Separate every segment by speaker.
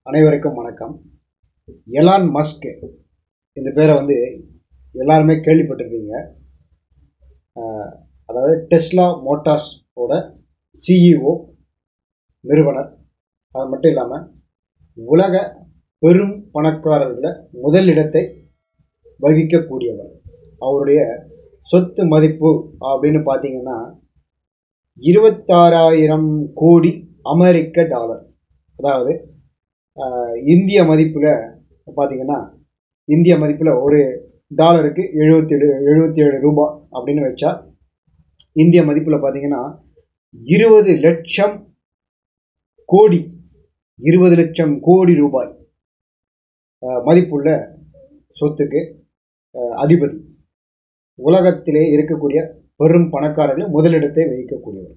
Speaker 1: அனைவருக்கும் வணக்கம் Elon Musk இந்த பேரை வந்து எல்லாருமே கேள்விப்பட்டிருப்பீங்க ஆஹ் அதாவது டெஸ்லா மோட்டார்ஸோட சிஇஓ நிறுவனர் அது மட்டும் இல்லாமல் உலக பெரும் பணக்காரர்களில் முதல் இடத்தை வகிக்கக்கூடியவர் அவருடைய சொத்து மதிப்பு அப்படின்னு பார்த்தீங்கன்னா இருபத்தாறாயிரம் கோடி அமெரிக்க டாலர் அதாவது ஆஹ், இந்திய மதிப்பில் பார்த்தீங்கன்னா இந்திய மதிப்பில் ஒரு டாலருக்கு எழுபத்தி ஏழு எழுபத்தி ஏழு ரூபாய் அப்படின்னு வச்சா இந்திய மதிப்பில் பார்த்தீங்கன்னா இருபது லட்சம் கோடி இருபது லட்சம் கோடி ரூபாய் ஆஹ், மதிப்புள்ள சொத்துக்கு ஆஹ், அதிபதி உலகத்திலே இருக்கக்கூடிய பெரும் பணக்காரர்கள் முதலிடத்தை வகிக்கக்கூடியவர்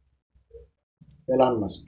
Speaker 1: எலான் மஸ்க்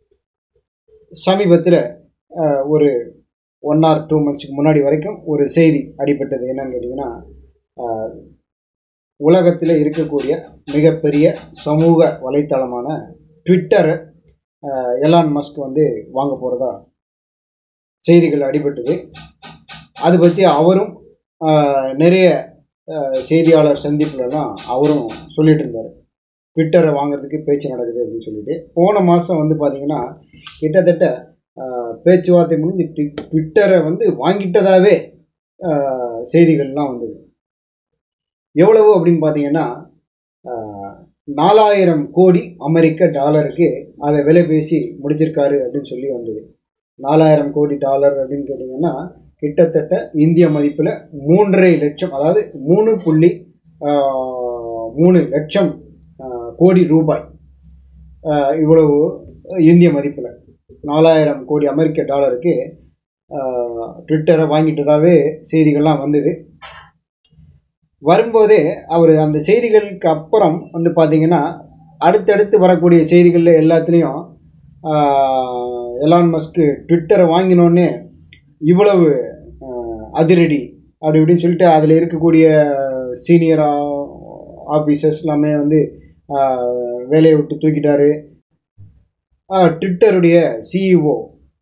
Speaker 1: சமீபத்தில் ஒரு ஒன் ஆர் டூ மந்த்ஸ்க்கு முன்னாடி வரைக்கும் ஒரு செய்தி அடிபட்டது என்னன்னு கேட்டிங்கன்னா ஆஹ், உலகத்தில் இருக்கக்கூடிய மிகப்பெரிய சமூக வலைத்தளமான ட்விட்டரை ஆஹ், எலான் மஸ்க் வந்து வாங்க போகிறதா செய்திகள் அடிபட்டது அது பற்றி அவரும் ஆஹ், நிறைய ஆஹ், செய்தியாளர் சந்திப்புலலாம் அவரும் சொல்லிட்டு இருந்தார் ட்விட்டரை வாங்குறதுக்கு பேச்சு நடக்குது அப்படின்னு சொல்லிட்டு போன மாதம் வந்து பார்த்தீங்கன்னா கிட்டத்தட்ட ஆஹ், பேச்சுவார்த்தை முடிஞ்சு ட்வி- ட்விட்டரை வந்து வாங்கிட்டதாவே ஆஹ், செய்திகள்லாம் வந்தது எவ்வளவு அப்படின்னு பார்த்தீங்கன்னா ஆஹ், நாலாயிரம் கோடி அமெரிக்க டாலருக்கு அதை விலை பேசி முடிச்சிருக்காரு அப்படின்னு சொல்லி வந்தது நாலாயிரம் கோடி டாலர் அப்படின்னு கேட்டிங்கன்னா கிட்டத்தட்ட இந்திய மதிப்பில் மூன்றரை லட்சம் அதாவது மூணு புள்ளி ஆஹ், மூணு லட்சம் ஆஹ், கோடி ரூபாய் ஆஹ், இவ்வளவு இந்திய மதிப்பில் நாலாயிரம் கோடி அமெரிக்க டாலருக்கு ஆஹ், ட்விட்டரை வாங்கிட்டதாவே செய்திகள்லாம் வந்தது வரும்போதே அவர் அந்த செய்திகளுக்கு அப்புறம் வந்து பார்த்தீங்கன்னா அடுத்தடுத்து வரக்கூடிய செய்திகளில் எல்லாத்துலேயும் ஆஹ், எலான் மஸ்க்கு ட்விட்டரை வாங்கினோடனே இவ்வளவு ஆஹ், அதிரடி அப்படி இப்படின்னு சொல்லிட்டு அதில் இருக்கக்கூடிய சீனியர் ஆஃபீஸர்ஸ் எல்லாமே வந்து ஆஹ், வேலையை விட்டு தூக்கிட்டாரு ஆஹ், ட்விட்டருடைய சிஇஓ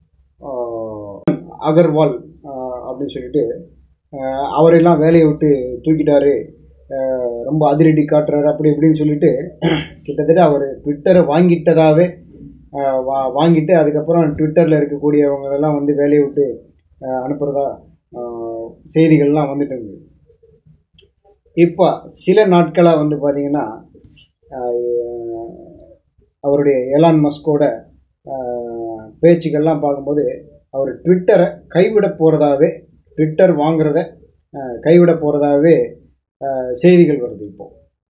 Speaker 1: அகர்வால் ஆஹ், அப்படின்னு சொல்லிட்டு ஆஹ், அவரெல்லாம் வேலையை விட்டு தூக்கிட்டாரு ஆஹ், ரொம்ப அதிரடி காட்டுறாரு அப்படி இப்படின்னு சொல்லிட்டு கிட்டத்தட்ட அவர் ட்விட்டரை வாங்கிட்டதாவே ஆஹ், வா வாங்கிட்டு அதுக்கப்புறம் ட்விட்டரில் இருக்கக்கூடியவங்களெல்லாம் வந்து வேலையை விட்டு ஆஹ், அனுப்புகிறதா ஆஹ், செய்திகள்லாம் வந்துட்டு இருந்தது இப்போ சில நாட்களாக வந்து பார்த்தீங்கன்னா ஆஹ், அவருடைய எலான் மஸ்கோட ஆஹ், பேச்சுக்கள்லாம் பார்க்கும்போது அவர் ட்விட்டரை கைவிட போகிறதாவே ட்விட்டர் வாங்குறத ஆஹ், கைவிட போகிறதாவே செய்திகள் வருது இப்போ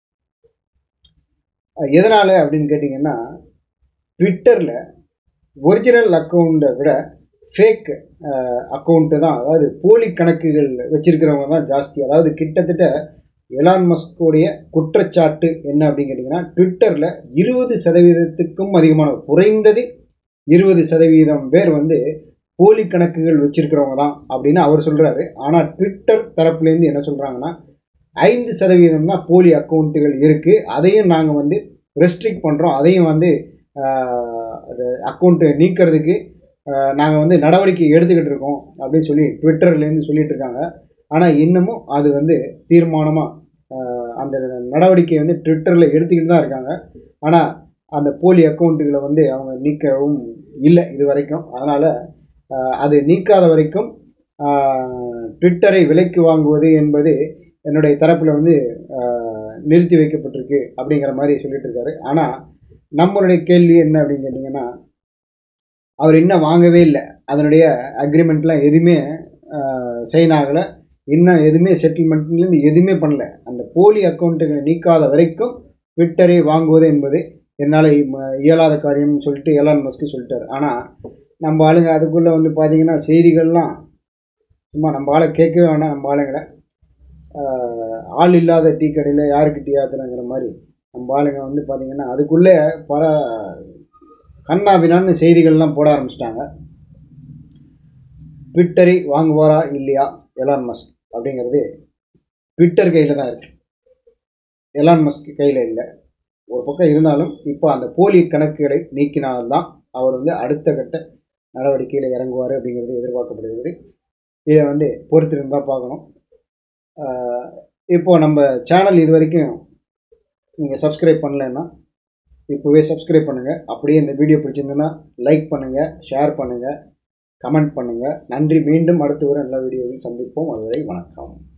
Speaker 1: அஹ், எதனால அப்படின்னு கேட்டிங்கன்னா ட்விட்டரில் ஒரிஜினல் அக்கௌண்ட்டை விட ஃபேக் அக்கௌண்ட்டு தான் அதாவது போலி கணக்குகள் வச்சிருக்கிறவங்க தான் ஜாஸ்தி அதாவது கிட்டத்தட்ட எலான் மஸ்கோடைய குற்றச்சாட்டு என்ன அப்படின்னு கேட்டிங்கன்னா ட்விட்டரில் இருபது சதவீதத்துக்கும் அதிகமான குறைந்தது இருபது சதவீதம் பேர் வந்து போலி கணக்குகள் வச்சிருக்கிறவங்க தான் அப்படின்னு அவர் சொல்கிறாரு ஆனால் ட்விட்டர் தரப்புலேருந்து என்ன சொல்கிறாங்கன்னா ஐந்து சதவீதம் தான் போலி அக்கௌண்ட்டுகள் இருக்குது அதையும் நாங்கள் வந்து ரெஸ்ட்ரிக்ட் பண்ணுறோம் அதையும் வந்து அக்கௌண்ட்டு நீக்கிறதுக்கு நாங்கள் வந்து நடவடிக்கை எடுத்துக்கிட்டு இருக்கோம் அப்படின்னு சொல்லி ட்விட்டர்லேருந்து சொல்லிட்டு இருக்காங்க ஆனால் இன்னமும் அது வந்து தீர்மானமாக அந்த நடவடிக்கையை வந்து ட்விட்டரில் எடுத்துக்கிட்டு தான் இருக்காங்க ஆனால் அந்த போலி அக்கௌண்ட்டுகளை வந்து அவங்க நீக்கவும் இல்லை இது வரைக்கும் அதனால் அது நீக்காத வரைக்கும் ஆஹ், ட்விட்டரை விலைக்கு வாங்குவது என்பது என்னுடைய தரப்பில் வந்து ஆஹ், நிறுத்தி வைக்கப்பட்டிருக்கு அப்படிங்கிற மாதிரி சொல்லிட்டு இருக்காரு ஆனால் நம்மளுடைய கேள்வி என்ன அப்படின்னு கேட்டிங்கன்னா அவர் இன்னும் வாங்கவே இல்லை அதனுடைய அக்ரிமெண்ட்லாம் எதுவுமே சைன் ஆகலை இன்னும் எதுவுமே செட்டில்மெண்ட்லேருந்து எதுவுமே பண்ணல அந்த போலி அக்கௌண்ட்டுகளை நீக்காத வரைக்கும் ட்விட்டரை வாங்குவது என்பது என்னால் இயலாத காரியம்னு சொல்லிட்டு எலான் மஸ்க்கு சொல்லிட்டார் ஆனால் நம்ம ஆளுங்க அதுக்குள்ளே வந்து பார்த்தீங்கன்னா செய்திகள்லாம் சும்மா நம்ம ஆளை கேட்கவே வேணாம் நம்ம ஆளுங்களை ஆஹ், ஆள் இல்லாத டீ கடையில் யாருக்கு டீ ஆத்துறங்கிற மாதிரி நம்ம ஆளுங்க வந்து பார்த்தீங்கன்னா அதுக்குள்ளே பல கண்ணாபினான்னு செய்திகள்லாம் போட ஆரம்பிச்சிட்டாங்க ட்விட்டரை வாங்குவாரா இல்லையா எலான் மஸ்க் அப்படிங்கிறது ட்விட்டர் கையில் தான் இருக்குது எலான் மஸ்க் கையில் இல்லை ஒரு பக்கம் இருந்தாலும் இப்போ அந்த போலி கணக்குகளை நீக்கினால்தான் அவர் வந்து அடுத்த கட்ட நடவடிக்கையில் இறங்குவார் அப்படிங்கிறது எதிர்பார்க்கப்படுகிறது இதை வந்து பொறுத்திருந்தால் பார்க்கணும் ஆஹ் இப்போ நம்ம சேனல் இது வரைக்கும் நீங்கள் சப்ஸ்கிரைப் பண்ணலைன்னா இப்போவே சப்ஸ்கிரைப் பண்ணுங்கள் அப்படியே இந்த வீடியோ பிடிச்சிருந்ததுன்னா லைக் பண்ணுங்கள் ஷேர் பண்ணுங்கள் கமெண்ட் பண்ணுங்கள் நன்றி மீண்டும் அடுத்த ஒரு நல்ல வீடியோவில் சந்திப்போம் அதுவரை வணக்கம்